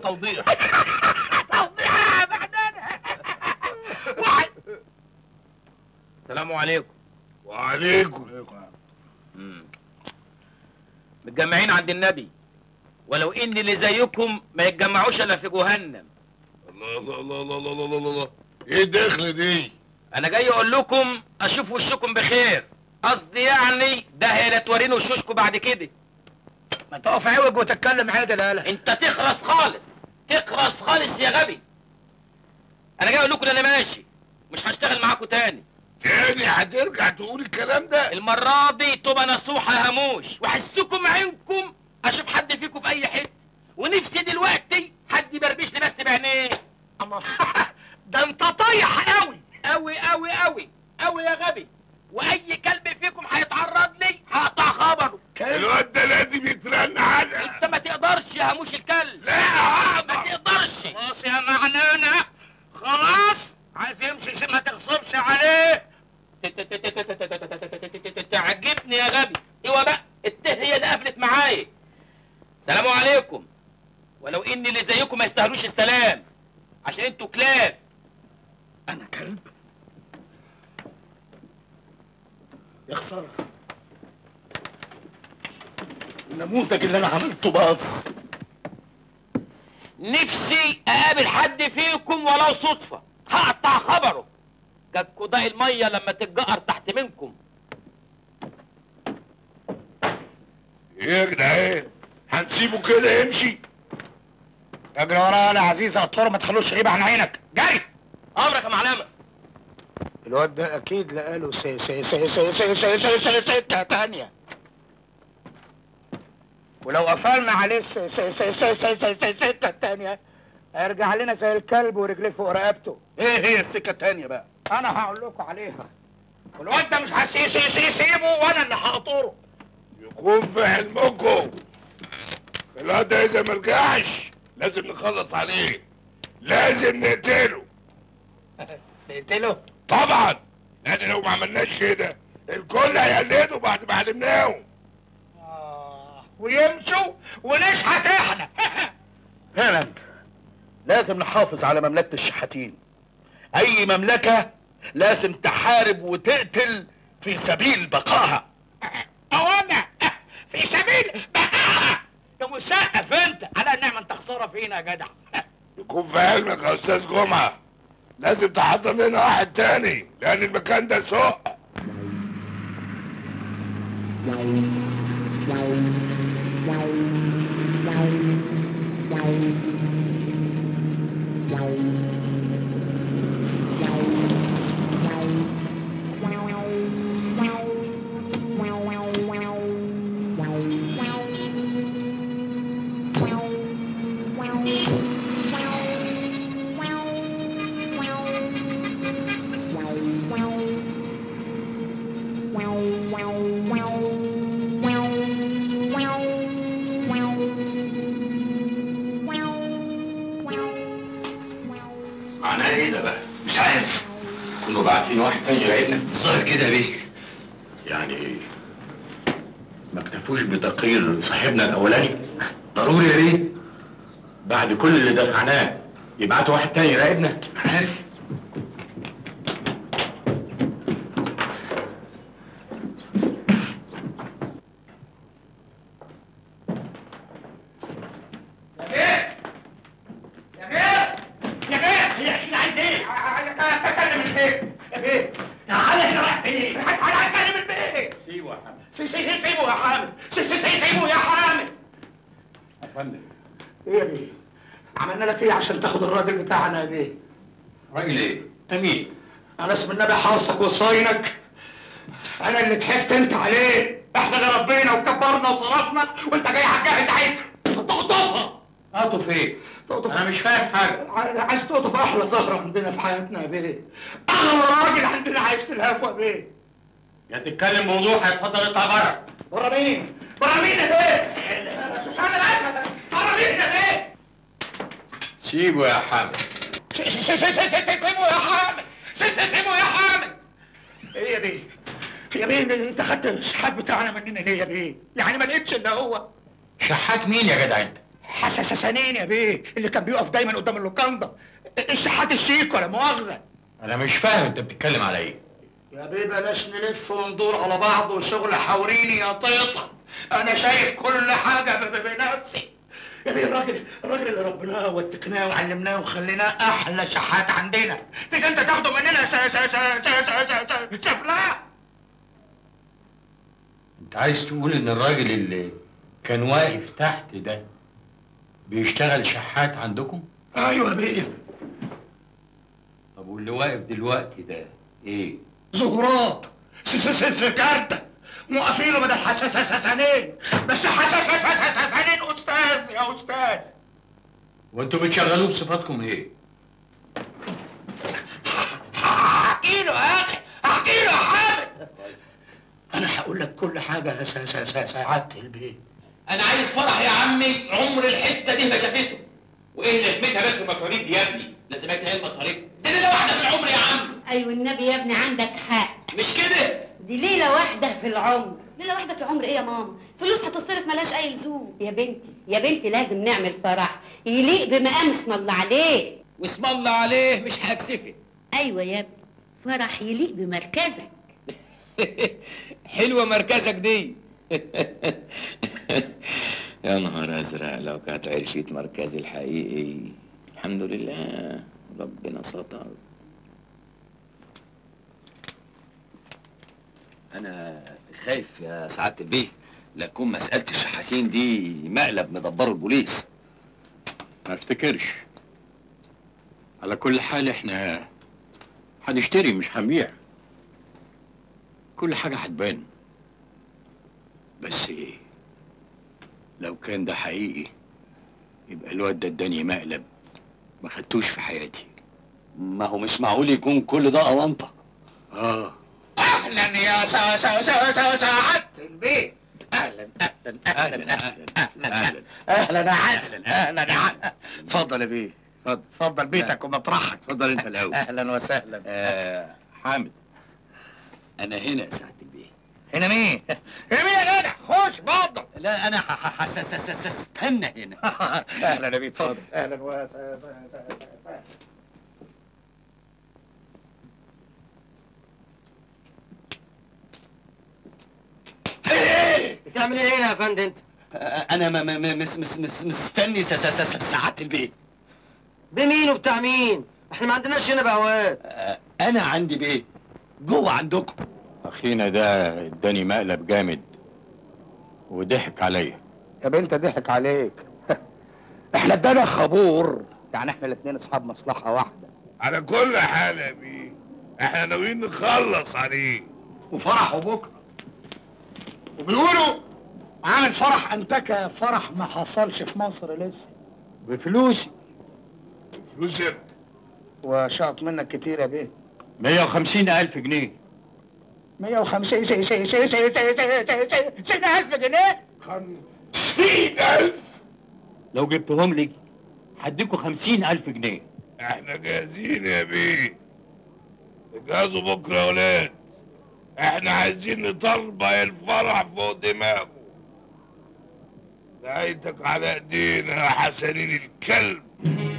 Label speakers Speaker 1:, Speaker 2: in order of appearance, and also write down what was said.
Speaker 1: توضيح
Speaker 2: توضيح يا بعدين واحد
Speaker 3: السلام عليكم
Speaker 1: وعليكم
Speaker 3: مم. متجمعين عند النبي ولو ان اللي زيكم ما يتجمعوش الا في جهنم
Speaker 1: الله الله الله الله الله الله الله الله ايه الدخل دي
Speaker 3: انا جاي اقول لكم اشوف وشكم بخير قصدي يعني ده هي لا توريني وشوشكم بعد كده
Speaker 2: ما تقف عوج وتتكلم عادل يالا
Speaker 3: انت تخرس خالص تخرس خالص يا غبي انا جاي اقول لكم ان انا ماشي مش هشتغل معاكم تاني
Speaker 1: تاني هترجع تقول الكلام ده
Speaker 3: المرة دي تبقى نصوحة هموش وحسكم عينكم اشوف حد فيكم في اي حتة ونفسي دلوقتي حد يبربش لي بس بعينيه
Speaker 2: الله ده انت طايح قوي
Speaker 3: قوي قوي قوي قوي يا غبي واي كلب فيكم هيتعرض لي هقطع خبره
Speaker 1: الواد ده لازم يترن على
Speaker 3: انت ما تقدرش يا هموش الكلب
Speaker 1: لا
Speaker 3: ما
Speaker 1: هقدر
Speaker 3: تقدرش
Speaker 2: خلاص يا معنانا خلاص عايز يمشي ما تغصبش عليه
Speaker 3: تعجبني يا غبي ايوه بقى الته هي اللي قفلت معايا سلام عليكم ولو ان اللي زيكم ما يستاهلوش السلام عشان انتوا كلاب
Speaker 2: انا كلب يا خساره النموذج اللي انا عملته باظ
Speaker 3: نفسي اقابل حد فيكم ولو صدفة هقطع خبره جاتكوا ضاق المية لما تتجقر تحت منكم
Speaker 1: ايه يا جدعان هنسيبه كده يمشي
Speaker 2: اجري ورايا يا عزيز الطور ما تخلوش يغيب عن عينك جري
Speaker 3: امرك يا معلمة
Speaker 2: الواد ده اكيد لقاله سي سي سي سي سي سي سي سي ستة تانية ولو قفلنا عليه سي سي سي سي سي سي سي ستة التانية هيرجع لنا زي الكلب ورجليه فوق رقبته ايه هي السكة التانية بقى انا هقول لكم عليها والواد ده مش هسي سي سي سيبه وانا اللي هقطره
Speaker 1: يكون في حلمكم الواد ده اذا مرجعش لازم نخلص عليه لازم نقتله
Speaker 2: نقتله
Speaker 1: طبعا لان لو ما عملناش كده الكل هيقلده بعد ما علمناهم
Speaker 2: آه ويمشوا ونشحت احنا فعلا لازم نحافظ على مملكة الشحاتين اي مملكة لازم تحارب وتقتل في سبيل بقائها او انا في سبيل بقائها يا مسقف انت على النعمة انت خسارة فينا يا جدع
Speaker 1: يكون في علمك يا استاذ جمعه لازم تحضر لنا واحد تاني لان المكان ده سوق
Speaker 4: معناه ايه ده بقى؟ مش عارف كنا باعتين واحد تاني يراقبنا الظاهر كده بيه يعني ما اكتفوش بتقرير صاحبنا الاولاني ضروري يا بيه بعد كل اللي دفعناه يبعتوا واحد تاني يراقبنا عارف
Speaker 2: يا بيه يا بيه هي اكيد عايز ايه؟ عايز اتكلم البيت يا بيه يا علي احنا رايح فين؟ انا هتكلم البيت
Speaker 3: سيبه يا حمد
Speaker 2: سي- سي- سيبه يا حامد سي- سي- سي- سيبه يا حامد
Speaker 3: يا فندم
Speaker 2: ايه يا بيه؟ عملنا لك ايه عشان تاخد الراجل بتاعنا يا بيه؟
Speaker 4: راجل ايه؟ انت مين؟
Speaker 2: انا اسم النبي حارسك وصاينك انا اللي ضحكت انت عليه احنا اللي ربينا وكبرنا وصرفنا وانت جاي هتجهز عيد تقطفها
Speaker 4: قاطف ايه؟
Speaker 2: تقطف
Speaker 4: انا مش فاهم حاجه
Speaker 2: عايز عايز تقطف احلى زهره عندنا في حياتنا يا بيه اغلى راجل عندنا عايز تلهفه يا بيه
Speaker 4: يا تتكلم بوضوح يا اتفضل اطلع بره
Speaker 2: بره مين؟ بره مين يا بيه؟ انا بس بره مين يا بيه؟
Speaker 4: سيبه يا حامد
Speaker 2: س- س- س- س- سيبه يا حامد س- س- سيبه يا حامد ايه يا بيه؟ يا بيه انت خدت الشحات بتاعنا مننا ليه يا بيه؟ يعني ما لقيتش الا هو
Speaker 4: شحات مين يا جدع انت؟
Speaker 2: حساسانين يا بيه اللي كان بيقف دايما قدام اللوكاندا الشحات الشيك ولا مؤاخذه
Speaker 4: انا مش فاهم انت بتتكلم على ايه
Speaker 2: يا بيه بلاش نلف وندور على بعض وشغل حوريني يا طيطة انا شايف كل حاجة ب- ب- بنفسي يا بيه الراجل الراجل اللي ربناه واتقناه وعلمناه وخليناه احلى شحات عندنا تيجي انت تاخده مننا س- س- س- س- س- س- سفلاء
Speaker 4: انت عايز تقول ان الراجل اللي كان واقف تحت ده بيشتغل شحات عندكم
Speaker 2: ايوه يا بيه
Speaker 4: طب واللي واقف دلوقتي ده ايه
Speaker 2: زهورات س- س- س- سكارتة موقفينه بدل حساسانين بس حساسانين استاذ يا استاذ
Speaker 4: وانتوا بتشغلوه بصفاتكم ايه
Speaker 2: احكي له يا اخي احكي له يا حامد انا هقول لك كل حاجه يا س- س- س- سعاده البيت
Speaker 3: انا عايز فرح يا عمي عمر الحته دي ما شافته وايه لازمتها بس المصاريف دي يا ابني لازمتها ايه المصاريف دي ليله واحده في العمر يا عم
Speaker 5: ايوه النبي يا ابني عندك حق
Speaker 3: مش كده
Speaker 5: دي ليله واحده في العمر
Speaker 6: ليلة واحدة في العمر ايه يا ماما؟ فلوس هتصرف ملهاش أي لزوم
Speaker 5: يا بنتي يا بنتي لازم نعمل فرح يليق بمقام اسم الله عليه
Speaker 3: واسم الله عليه مش هكسفك
Speaker 5: ايوه يا ابني فرح يليق بمركزك
Speaker 3: حلوه مركزك دي يا نهار ازرق لو كانت عرفت مركزي الحقيقي الحمد لله ربنا ستر انا خايف يا سعاده البيه لا تكون مساله الشحاتين دي مقلب مدبره البوليس
Speaker 4: ما افتكرش على كل حال احنا هنشتري مش هنبيع كل حاجة هتبان بس ايه لو كان ده حقيقي يبقى الواد ده اداني مقلب ما خدتوش في حياتي
Speaker 3: ما هو مش معقول يكون كل ده اونطه
Speaker 4: اه
Speaker 2: اهلا يا سا سا سا سا سعاده البيت اهلا اهلا اهلا اهلا اهلا اهلا يا حسن اهلا يا حسن اتفضل يا بيه
Speaker 4: اتفضل
Speaker 2: اتفضل بيتك ومطرحك
Speaker 4: اتفضل انت الاول
Speaker 2: اهلا وسهلا
Speaker 4: آه حامد
Speaker 3: انا هنا يا سعاده البيه
Speaker 2: هنا مين؟ هنا مين يا جدع؟ خش اتفضل
Speaker 3: لا انا استنى هنا
Speaker 2: اهلا يا بيه اتفضل اهلا وسهلا
Speaker 7: بتعمل ايه هنا يا فندم انت؟
Speaker 3: انا ما ما ما- مس مس مس مستني س- س- س- سعاده البيه
Speaker 7: بمين وبتاع مين؟ احنا ما عندناش هنا بهوات
Speaker 3: آه، انا عندي بيه جوه عندكم
Speaker 4: اخينا ده اداني مقلب جامد وضحك عليا
Speaker 2: يا بنت ضحك عليك احنا ادانا خبور يعني احنا الاثنين اصحاب مصلحه واحده
Speaker 1: على كل حال يا بيه احنا ناويين نخلص عليه
Speaker 2: وفرحه بكره وبيقولوا عامل فرح انتكه فرح ما حصلش في مصر لسه
Speaker 4: بفلوسي
Speaker 1: فلوسك
Speaker 2: وشاط منك كتير يا بيه
Speaker 4: 150 الف جنيه
Speaker 2: 150 سي سي سي سي سي سي سي ألف جنيه
Speaker 1: خمسين ألف
Speaker 4: لو جبتهم لي هديكوا 50 الف جنيه
Speaker 1: احنا جاهزين يا بيه اجهزوا بكره يا ولاد احنا عايزين نطربق الفرح فوق دماغه نهايتك على ايدينا يا حسنين الكلب